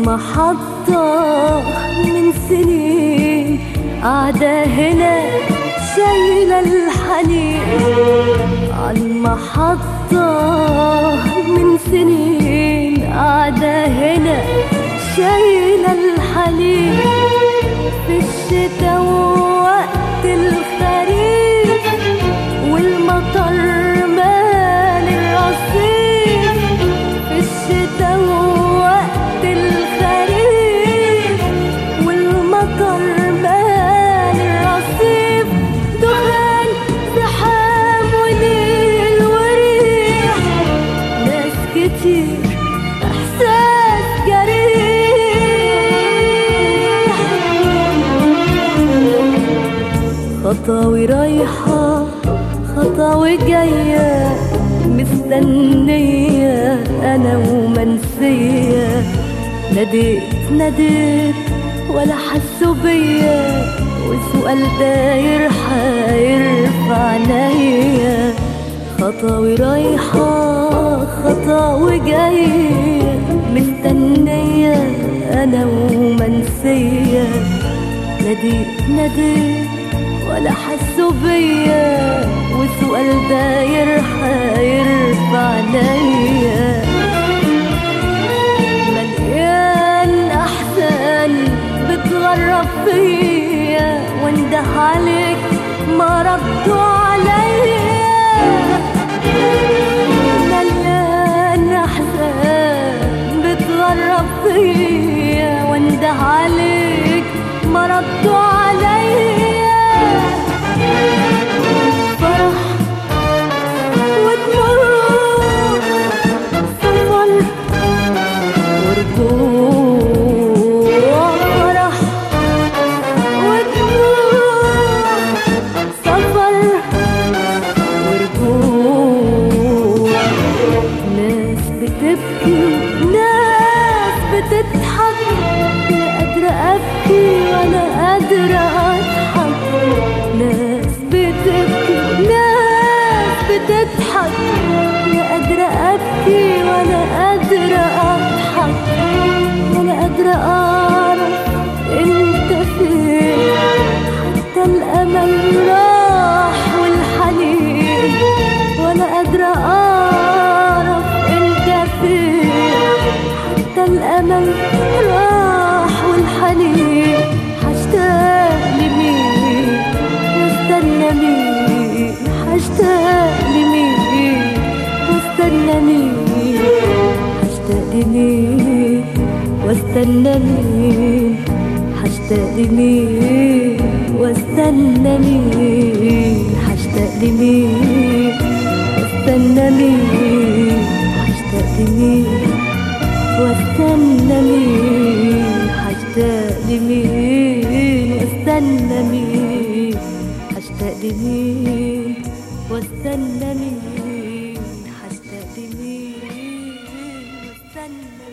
عالمحطة من سنين قاعدة هنا شايلة الحنين عالمحطة من سنين قاعدة هنا شايلة الحنين في الشتا ووقت الخريف والمطر مال الرصيف في الشتا ووقت الخريف والمطر مال الرصيف دخان زحام وليل وريح ناس كتير احساس جريح خطاوي رايحة خطاوي جاية مستنية أنا ومنسية ناديت ناديت ولا حسوا بيا والسؤال داير حاير في عينيا خطاوي رايحة خطاوي جاية مستنية أنا ومنسية ناديت ناديت ولا حسوا بيا والسؤال داير حاير في عينيا مليان احزان بتغرب فيا وانده عليك ما ردوا عليا مليان احزان بتغرب فيا وانده عليك ما ردوا عليا فرح ودموع سفر ورجوع فرح ودموع سفر ورجوع ناس بتبكي ناس بتضحك لا قادرة أبكي ولا قادرة أضحك ناس بتبكي ناس بتضحك لا قادرة أبكي ولا قادرة أضحك ولا قادرة أعرف أنت فين حتى الأمل راح والحنين ولا قادرة أعرف أنت فين حتى الأمل راح والحنين هشتاق لمين واستنى مين هشتاق لمين واستنى مين هشتاق لمين واستنى مين هشتاق لمين واستنى مين هشتاق لمين واستنى مين هشتاق لمين واستنى مين هشتاق لمين واستنى مين هشتاق لمين واستنى مين هشتاق لمين واستنى